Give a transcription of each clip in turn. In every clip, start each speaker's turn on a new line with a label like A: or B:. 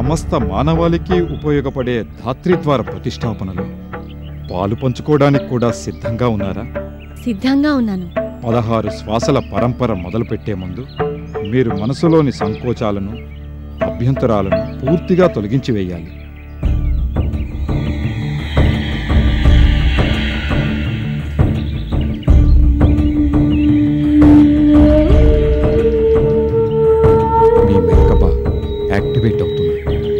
A: సమస్త మానవాళికి ఉపయోగపడే ధాత్రిద్వార ప్రతిష్టాపనలో పాలు పంచుకోవడానికి కూడా సిద్ధంగా ఉన్నారా
B: సిద్ధంగా ఉన్నాను
A: పదహారు శ్వాసల పరంపర మొదలుపెట్టే ముందు మీరు మనసులోని సంకోచాలను అభ్యంతరాలను పూర్తిగా తొలగించి వేయాలి మీ మెక్కబ యాక్టివేట్ అవుతుంది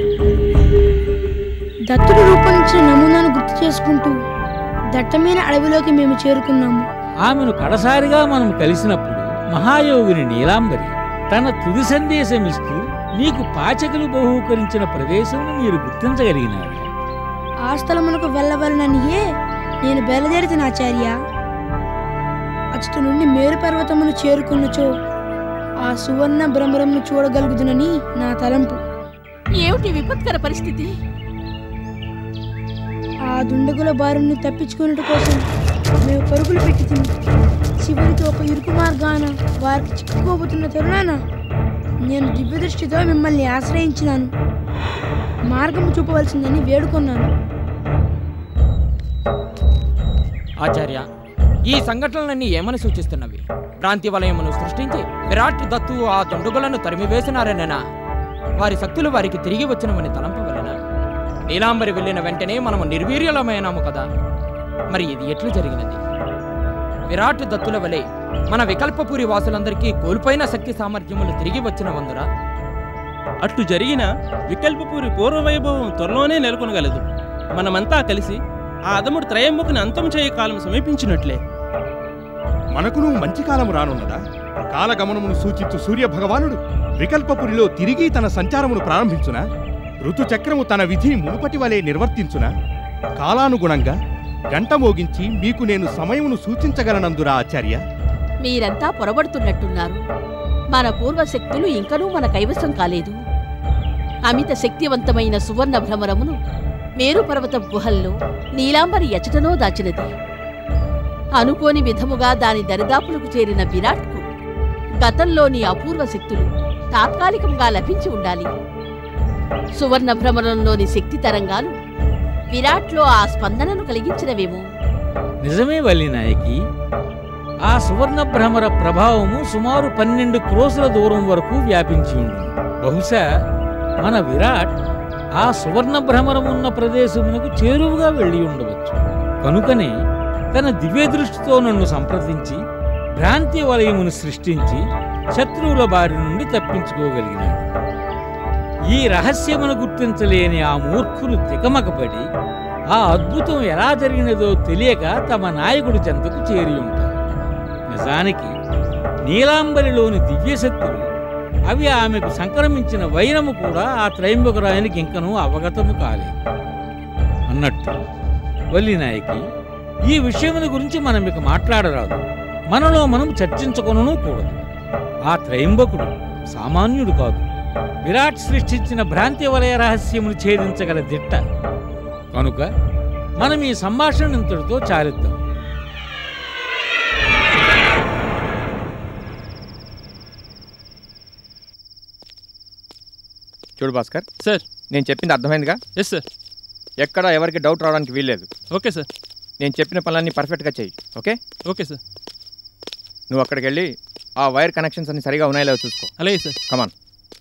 C: దత్తుడు రూపొందించిన నమూనాను గుర్తు చేసుకుంటూ దట్టమైన అడవిలోకి మేము చేరుకున్నాము
D: ఆమెను కడసారిగా మనం కలిసినప్పుడు మహాయోగిని నీలాంబరి తన తుది సందేశమిస్తూ నీకు పాచకులు బహూకరించిన ప్రదేశం మీరు గుర్తించగలిగినారు
C: ఆ స్థలమునకు వెళ్ళవలననియే నేను బయలుదేరిన ఆచార్య అచ్చటి నుండి మేరు పర్వతమును చేరుకున్నచో ఆ సువర్ణ భ్రమరమును చూడగలుగుదునని నా తలంపు
E: ఏమిటి విపత్కర పరిస్థితి
C: ఆ దుండగుల బారుని తప్పించుకున్నట్టు కోసం మేము పరుగులు పెట్టి తిని చివరికి ఒక ఇరుకు మార్గాన వారికి చిక్కుకోబోతున్న తరుణాన నేను దివ్య దృష్టితో మిమ్మల్ని ఆశ్రయించినాను మార్గం చూపవలసిందని వేడుకొన్నాను
F: ఆచార్య ఈ సంఘటనలన్నీ ఏమని సూచిస్తున్నవి భ్రాంతి వలయమును సృష్టించి విరాట్ దత్తు ఆ దుండుగులను తరిమివేసినారనేనా వారి శక్తులు వారికి తిరిగి వచ్చినవని తలంపవలెనా నీలాంబరి వెళ్ళిన వెంటనే మనము నిర్వీర్యలమైనాము కదా మరి ఇది ఎట్లు జరిగినది విరాట్ దత్తుల వలె మన వికల్పపురి వాసులందరికీ కోల్పోయిన శక్తి సామర్థ్యములు తిరిగి వచ్చిన వందురా
G: అట్లు జరిగిన వికల్పపూరి పూర్వవైభవం త్వరలోనే నెలకొనగలదు మనమంతా కలిసి ఆ అదముడు త్రయంబకుని అంతం చేయ కాలం సమీపించినట్లే
H: మనకును మంచి కాలం రానున్నదా కాలగమనమును సూచించు సూర్య భగవానుడు వికల్పపురిలో తిరిగి తన సంచారమును ప్రారంభించునా ఋతుచక్రము తన విధిని మునుపటి వలె నిర్వర్తించునా కాలానుగుణంగా గంట మోగించి మీకు నేను సమయమును సూచించగలనందురా ఆచార్య
E: మీరంతా పొరబడుతున్నట్టున్నారు మన పూర్వశక్తులు ఇంకనూ మన కైవసం కాలేదు అమిత శక్తివంతమైన సువర్ణ భ్రమరమును మేరు పర్వత గుహల్లో నీలాంబరి ఎచటనో దాచినది అనుకోని విధముగా దాని దరిదాపులకు చేరిన విరాట్కు గతంలోని అపూర్వ శక్తులు తాత్కాలికంగా లభించి ఉండాలి సువర్ణ భ్రమరంలోని శక్తి తరంగాలు విరాట్లో ఆ స్పందనను కలిగించినవేమో
D: నిజమే వల్లినాయకి ఆ సువర్ణ భ్రమర ప్రభావము సుమారు పన్నెండు క్రోసుల దూరం వరకు వ్యాపించి ఉంది బహుశా మన విరాట్ ఆ సువర్ణ భ్రమరం ఉన్న ప్రదేశమునకు చేరువుగా వెళ్ళి ఉండవచ్చు కనుకనే తన దివ్య దృష్టితో నన్ను సంప్రదించి భ్రాంతి వలయమును సృష్టించి శత్రువుల బారి నుండి తప్పించుకోగలిగినాడు ఈ రహస్యమును గుర్తించలేని ఆ మూర్ఖులు తికమకపడి ఆ అద్భుతం ఎలా జరిగినదో తెలియక తమ నాయకుడి చెంతకు చేరి ఉంటారు నిజానికి నీలాంబరిలోని దివ్యశక్తులు అవి ఆమెకు సంక్రమించిన వైరము కూడా ఆ త్రయంబకరాయనికి ఇంకనూ అవగతము కాలేదు అన్నట్టు వల్లినాయకి ఈ విషయముల గురించి మనం ఇక మాట్లాడరాదు మనలో మనం చర్చించుకొనను కూడదు ఆ త్రయంబకుడు సామాన్యుడు కాదు విరాట్ సృష్టించిన భ్రాంతి వలయ రహస్యమును ఛేదించగల దిట్ట కనుక మనం ఈ సంభాషణ ఇంతటితో చాలిద్దాం
I: చూడు భాస్కర్
G: సార్
I: నేను చెప్పింది అర్థమైందిగా
G: ఎస్ సార్
I: ఎక్కడ ఎవరికి డౌట్ రావడానికి వీల్లేదు
G: ఓకే సార్
I: నేను చెప్పిన పనులన్నీ పర్ఫెక్ట్గా చెయ్యి ఓకే
G: ఓకే సార్
I: నువ్వు అక్కడికి వెళ్ళి ఆ వైర్ కనెక్షన్స్ అన్ని సరిగా ఉన్నాయో లేదో చూసుకో
G: అలాగే సార్
I: కమాన్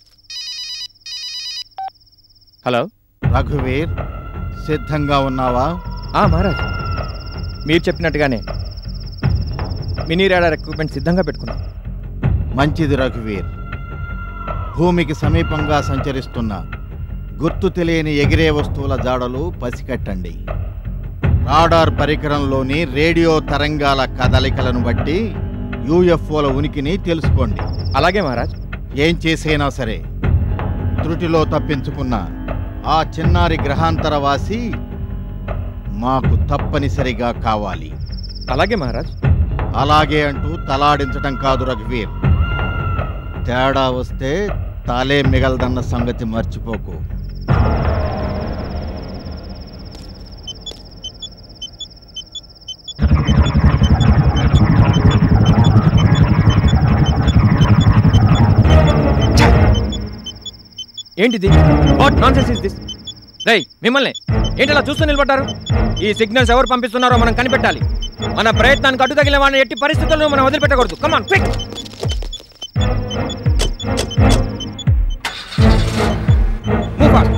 I: హలో
J: రఘువీర్ సిద్ధంగా ఉన్నావా
I: ఆ మహారాజ్ మీరు చెప్పినట్టుగానే మినీ రాడార్ ఎక్విప్మెంట్ సిద్ధంగా పెట్టుకున్నాం
J: మంచిది రఘువీర్ భూమికి సమీపంగా సంచరిస్తున్న గుర్తు తెలియని ఎగిరే వస్తువుల జాడలు పసికట్టండి రాడార్ పరికరంలోని రేడియో తరంగాల కదలికలను బట్టి యూఎఫ్ఓల ఉనికిని తెలుసుకోండి
I: అలాగే మహారాజ్
J: ఏం చేసైనా సరే త్రుటిలో తప్పించుకున్న ఆ చిన్నారి గ్రహాంతరవాసి మాకు తప్పనిసరిగా కావాలి
I: అలాగే మహారాజ్
J: అలాగే అంటూ తలాడించటం కాదు రఘువీర్ తేడా వస్తే తాలే మిగలదన్న సంగతి మర్చిపోకు
I: ఏంటిది వాట్ నాన్సెన్స్ ఇస్ దిస్ రేయ్ మిమ్మల్ని ఏంటి అలా చూస్తూ నిలబడ్డారు ఈ సిగ్నల్స్ ఎవరు పంపిస్తున్నారో మనం కనిపెట్టాలి మన ప్రయత్నానికి అడ్డు తగిలిన వాడిని ఎట్టి పరిస్థితుల్లో మనం వదిలిపెట్టకూడదు come on quick move fast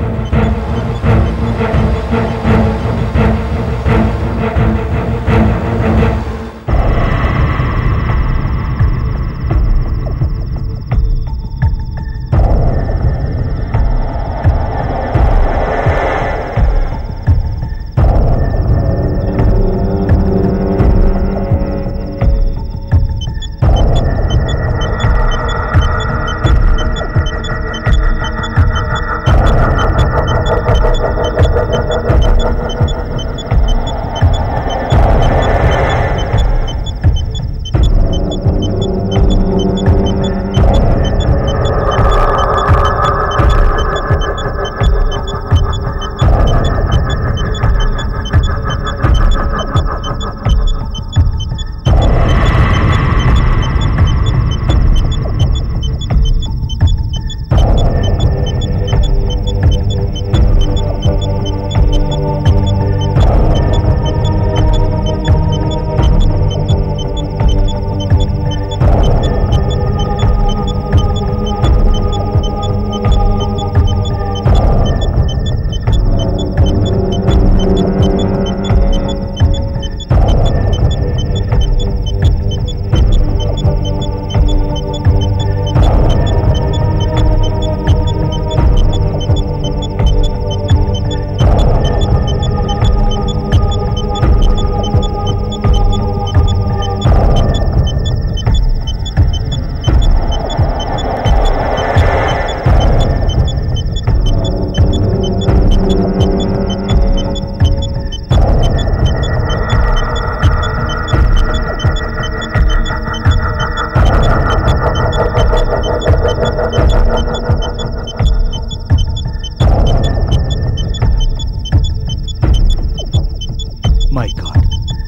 B: my god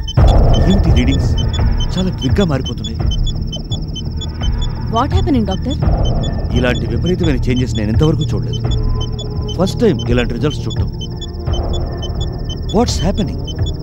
B: ఏమిటి రీడింగ్స్ చాలా క్విక్గా మారిపోతున్నాయి
E: వాట్ హ్యాపెనింగ్ డాక్టర్
B: ఇలాంటి విపరీతమైన చేంజెస్ నేను ఇంతవరకు చూడలేదు ఫస్ట్ టైం ఇలాంటి రిజల్ట్స్ చూడటం వాట్స్ హ్యాపెనింగ్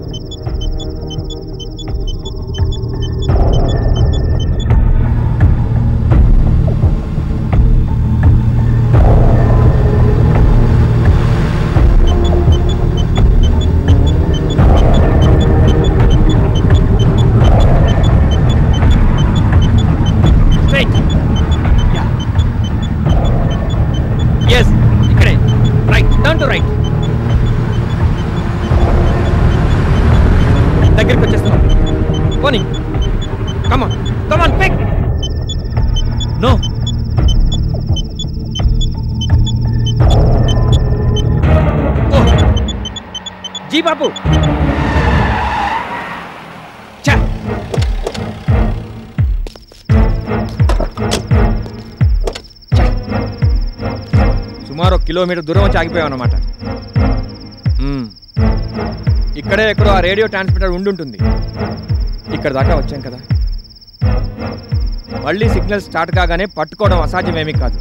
I: స్ట్రైట్ ఎస్ ఇక్కడే రైట్ టర్న్ టు రైట్ దగ్గరికి వచ్చేస్తున్నాం పోనీ కమాన్ కమాన్ పిక్
B: నో
I: జీ బాబు ఛా సుమారు ఒక కిలోమీటర్ దూరం వచ్చి ఆగిపోయాం అన్నమాట మ్మ్. ఇక్కడే ఎక్కడో ఆ రేడియో ట్రాన్స్మిటర్ ఉండుంటుంది ఇక్కడ దాకా వచ్చాం కదా మళ్ళీ సిగ్నల్ స్టార్ట్ కాగానే పట్టుకోవడం అసాధ్యమేమీ కాదు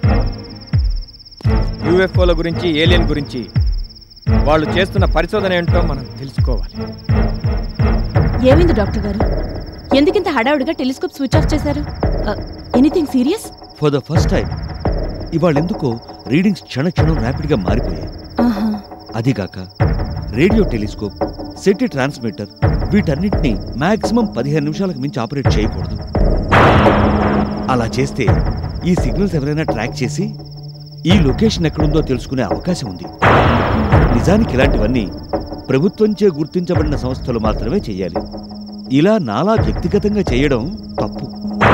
I: యూఎఫ్ఓల గురించి ఏలియన్ గురించి వాళ్ళు చేస్తున్న పరిశోధన ఏంటో మనం తెలుసుకోవాలి
E: ఏమైంది డాక్టర్ గారు ఎందుకింత హడావుడిగా టెలిస్కోప్ స్విచ్ ఆఫ్ చేశారు anything serious
B: for the first time ఇవాళ ఎందుకో రీడింగ్స్ క్షణ క్షణం ర్యాపిడ్గా మారిపోయాయి
E: ఆహా
B: అదిగాక రేడియో టెలిస్కోప్ సెట్టి ట్రాన్స్మిటర్ వీటన్నిటిని మాక్సిమం పదిహేను నిమిషాలకు మించి ఆపరేట్ చేయకూడదు అలా చేస్తే ఈ సిగ్నల్స్ ఎవరైనా ట్రాక్ చేసి ఈ లొకేషన్ ఎక్కడుందో తెలుసుకునే అవకాశం ఉంది నిజానికి ఇలాంటివన్నీ ప్రభుత్వంచే గుర్తించబడిన సంస్థలు మాత్రమే చేయాలి ఇలా నాలా వ్యక్తిగతంగా చేయడం తప్పు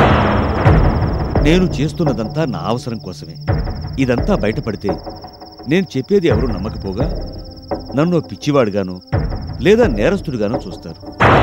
B: నేను చేస్తున్నదంతా నా అవసరం కోసమే ఇదంతా బయటపడితే నేను చెప్పేది ఎవరు నమ్మకపోగా నన్ను పిచ్చివాడుగాను లేదా నేరస్తుడిగాను చూస్తారు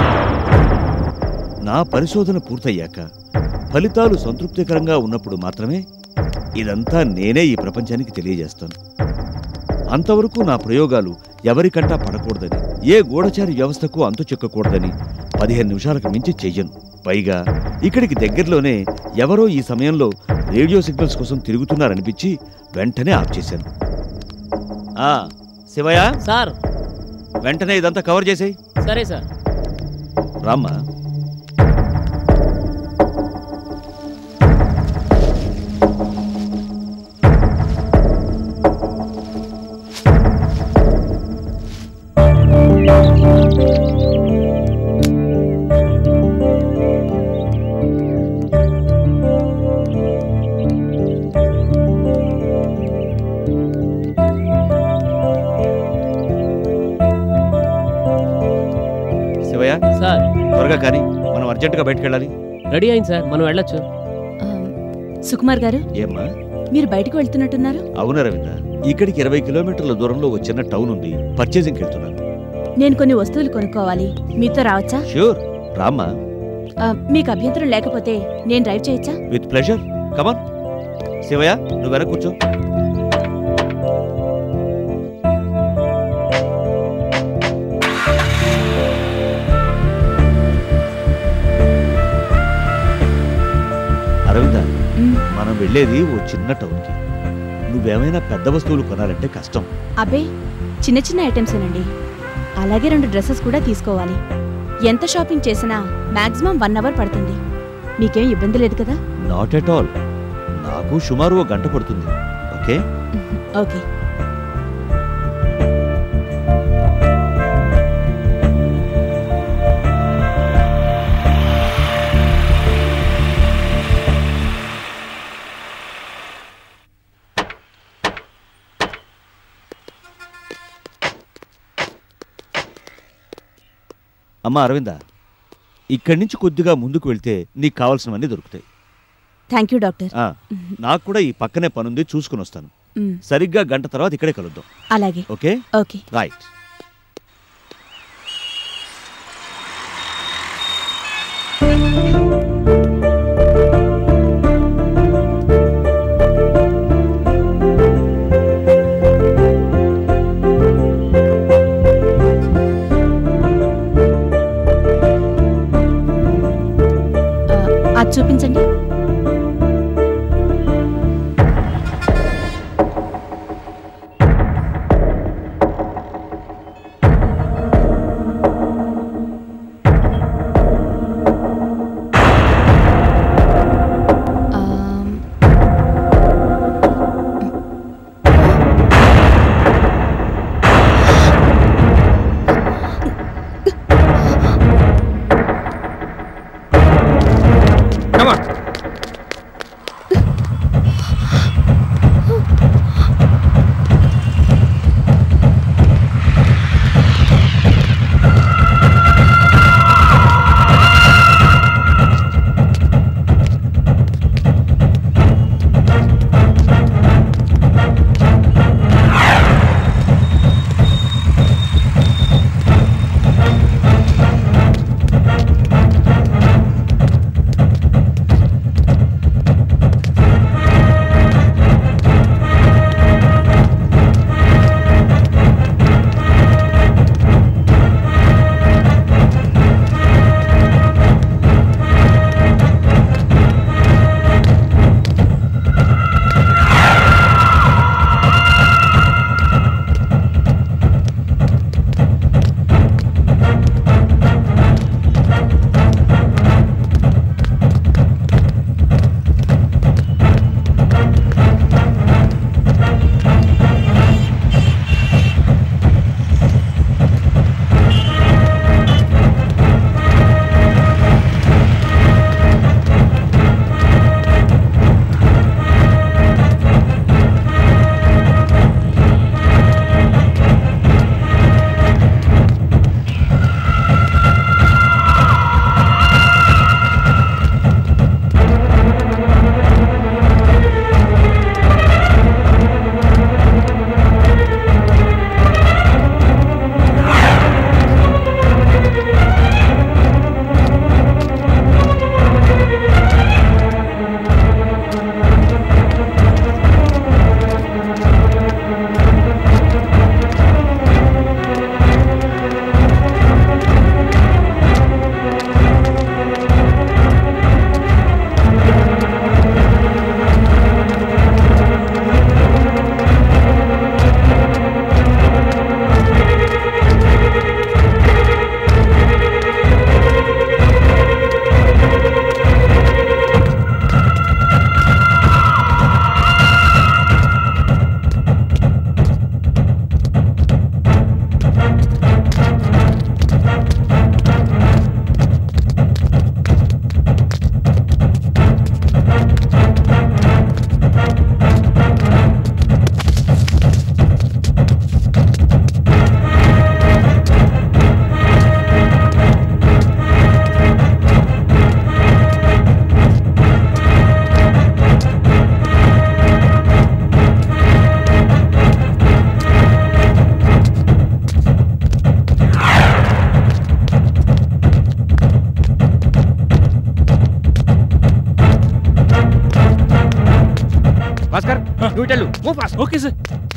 B: నా పరిశోధన పూర్తయ్యాక ఫలితాలు సంతృప్తికరంగా ఉన్నప్పుడు మాత్రమే ఇదంతా నేనే ఈ ప్రపంచానికి తెలియజేస్తాను అంతవరకు నా ప్రయోగాలు ఎవరికంటా పడకూడదని ఏ గూఢచారి వ్యవస్థకు అంతు చెక్కకూడదని పదిహేను నిమిషాలకు మించి చెయ్యను పైగా ఇక్కడికి దగ్గరలోనే ఎవరో ఈ సమయంలో రేడియో సిగ్నల్స్ కోసం తిరుగుతున్నారనిపించి వెంటనే ఆఫ్ చేశాను ఆ, శివయ్య
K: సార్
B: వెంటనే ఇదంతా కవర్ చేసేయి
K: సరే సార్
B: రామ్మా శివయ్య
K: సార్
B: త్వరగా కానీ మనం అర్జెంటుగా బయటకు వెళ్ళాలి
K: రెడీ అయింది సార్ మనం వెళ్ళొచ్చు
E: సుకుమార్ గారు
B: ఏమ్మా
E: మీరు బయటకు వెళ్తున్నట్టున్నారు
B: అవును రవీంద్ర ఇక్కడికి ఇరవై కిలోమీటర్ల దూరంలో ఒక చిన్న టౌన్ ఉంది పర్చేసింగ్కి వెళ్తున్నాను
E: నేను కొన్ని వస్తువులు కొనుక్కోవాలి మీతో రావచ్చా
B: ష్యూర్ రామ్మా
E: ఆ, మీకు అభ్యంతరం లేకపోతే నేను డ్రైవ్ చేయొచ్చా
B: విత్ ప్లెజర్ కమాన్ శివయ్య నువ్వు వెనక కూర్చో అరవింద
E: మ్,
B: మనం వెళ్ళేది ఓ చిన్న టౌన్కి నువ్వేమైనా పెద్ద వస్తువులు కొనాలంటే కష్టం
E: అబ్బే చిన్న చిన్న ఐటమ్సేనండి అలాగే రెండు డ్రెస్సెస్ కూడా తీసుకోవాలి ఎంత షాపింగ్ చేసినా మాక్సిమం వన్ అవర్ పడుతుంది మీకేం ఇబ్బంది లేదు కదా
B: నాట్ ఎట్ ఆల్ నాకు సుమారు ఓ గంట పడుతుంది ఓకే
E: ఓకే
B: అమ్మా అరవింద ఇక్కడి నుంచి కొద్దిగా ముందుకు వెళ్తే నీకు కావాల్సినవన్నీ దొరుకుతాయి
E: థ్యాంక్ యూ డాక్టర్
B: ఆ, నాకు కూడా ఈ పక్కనే పనుంది చూసుకుని వస్తాను
E: మ్,
B: సరిగ్గా గంట తర్వాత ఇక్కడే కలుద్దాం
E: అలాగే
B: ఓకే
E: ఓకే
B: రైట్
E: ఆ, అది చూపించండి
I: భాస్కర్ నువ్వు ఇటెళ్ళు మూవ్ ఫాస్ట్
G: ఓకే సార్